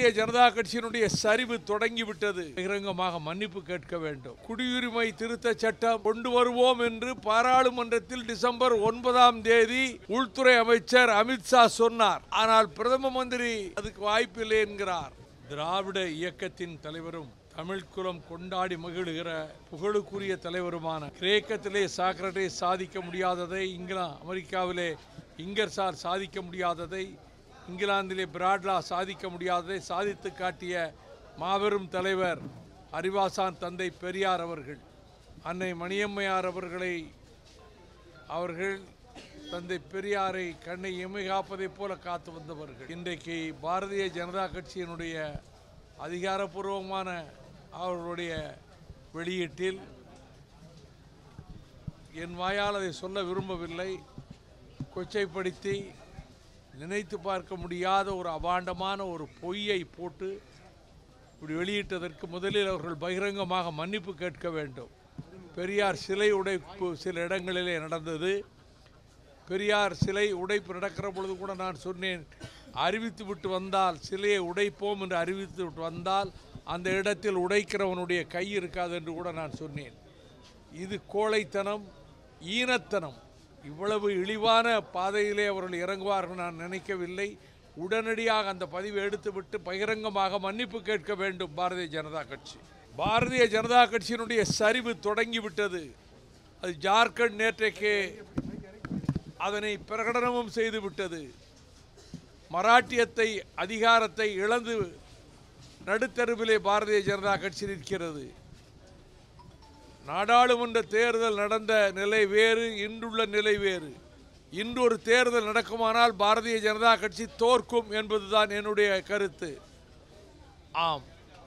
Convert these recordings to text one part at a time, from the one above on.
ஜனதா கட்சியினுடைய சரிவு தொடங்கிவிட்டது பகிரங்கமாக மன்னிப்பு கேட்க வேண்டும் குடியுரிமை திருத்த சட்டம் கொண்டு வருவோம் என்று பாராளுமன்றத்தில் டிசம்பர் ஒன்பதாம் தேதி உள்துறை அமைச்சர் அமித்ஷா சொன்னார் ஆனால் பிரதம மந்திரி அதுக்கு வாய்ப்பில்லை என்கிறார் திராவிட இயக்கத்தின் தலைவரும் தமிழ் குலம் கொண்டாடி மகிழுகிற புகழுக்குரிய தலைவருமான கிரேக்கத்திலே சாக்ரட்டிஸ் சாதிக்க முடியாததை இங்கிலாந்து அமெரிக்காவிலே இங்கர்சார் சாதிக்க முடியாததை இங்கிலாந்திலே பிராட்லா சாதிக்க முடியாததை சாதித்து காட்டிய மாபெரும் தலைவர் அறிவாசான் தந்தை பெரியார் அவர்கள் அன்னை மணியம்மையார் அவர்களை அவர்கள் தந்தை பெரியாரை கண்ணை இமை காப்பதைப் போல காத்து வந்தவர்கள் இன்றைக்கு பாரதிய ஜனதா கட்சியினுடைய அதிகாரப்பூர்வமான அவர்களுடைய வெளியீட்டில் என் வாயால் அதை சொல்ல விரும்பவில்லை கொச்சைப்படுத்தி நினைத்து பார்க்க முடியாத ஒரு அபாண்டமான ஒரு பொய்யை போட்டு இப்படி வெளியிட்டதற்கு முதலில் அவர்கள் பகிரங்கமாக மன்னிப்பு கேட்க வேண்டும் பெரியார் சிலை உடைப்பு சில இடங்களிலே நடந்தது பெரியார் சிலை உடைப்பு நடக்கிற பொழுது கூட நான் சொன்னேன் அறிவித்து விட்டு வந்தால் சிலையை உடைப்போம் என்று அறிவித்து விட்டு வந்தால் அந்த இடத்தில் உடைக்கிறவனுடைய கை இருக்காது என்று கூட நான் சொன்னேன் இது கோழைத்தனம் ஈனத்தனம் இவ்வளவு இழிவான பாதையிலே அவர்கள் இறங்குவார்கள் நான் நினைக்கவில்லை உடனடியாக அந்த பதிவை எடுத்துவிட்டு பகிரங்கமாக மன்னிப்பு கேட்க வேண்டும் பாரதிய ஜனதா கட்சி பாரதிய ஜனதா கட்சியினுடைய சரிவு தொடங்கிவிட்டது அது ஜார்க்கண்ட் நேற்றைக்கு அதனை பிரகடனமும் செய்து விட்டது மராட்டியத்தை அதிகாரத்தை இழந்து நடுத்தருவிலே பாரதிய ஜனதா கட்சி நிற்கிறது நாடாளுமன்ற தேர்தல் நடந்த நிலை வேறு இன்றுள்ள நிலை வேறு இன்று ஒரு தேர்தல் நடக்குமானால் பாரதிய ஜனதா கட்சி தோற்கும் என்பதுதான் என்னுடைய கருத்து ஆம்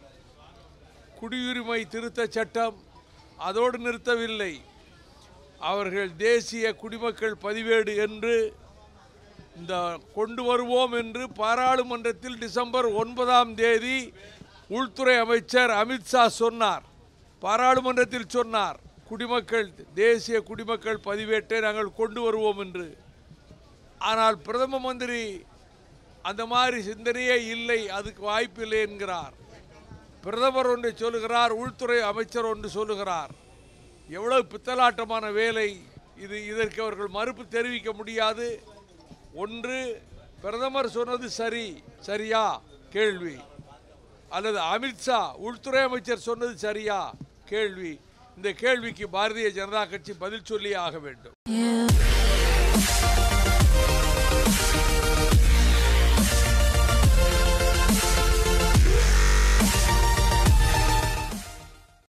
குடியுரிமை திருத்த சட்டம் அதோடு நிறுத்தவில்லை அவர்கள் தேசிய குடிமக்கள் பதிவேடு என்று இந்த கொண்டு வருவோம் என்று பாராளுமன்றத்தில் டிசம்பர் ஒன்பதாம் தேதி உள்துறை அமைச்சர் அமித்ஷா சொன்னார் பாராளுமன்றத்தில் சொன்னார் குடிமக்கள் தேசிய குடிமக்கள் பதிவேட்டை நாங்கள் கொண்டு வருவோம் என்று ஆனால் பிரதம மந்திரி அந்த மாதிரி சிந்தனையே இல்லை அதுக்கு வாய்ப்பில்லை என்கிறார் பிரதமர் ஒன்று சொல்லுகிறார் உள்துறை அமைச்சர் ஒன்று சொல்லுகிறார் எவ்வளவு பித்தலாட்டமான வேலை இது இதற்கு அவர்கள் மறுப்பு தெரிவிக்க முடியாது ஒன்று பிரதமர் சொன்னது சரி சரியா கேள்வி அல்லது அமித்ஷா உள்துறை அமைச்சர் சொன்னது சரியா கேள்வி இந்த கேள்விக்கு பாரதிய ஜனதா கட்சி பதில் சொல்லியே ஆக வேண்டும் You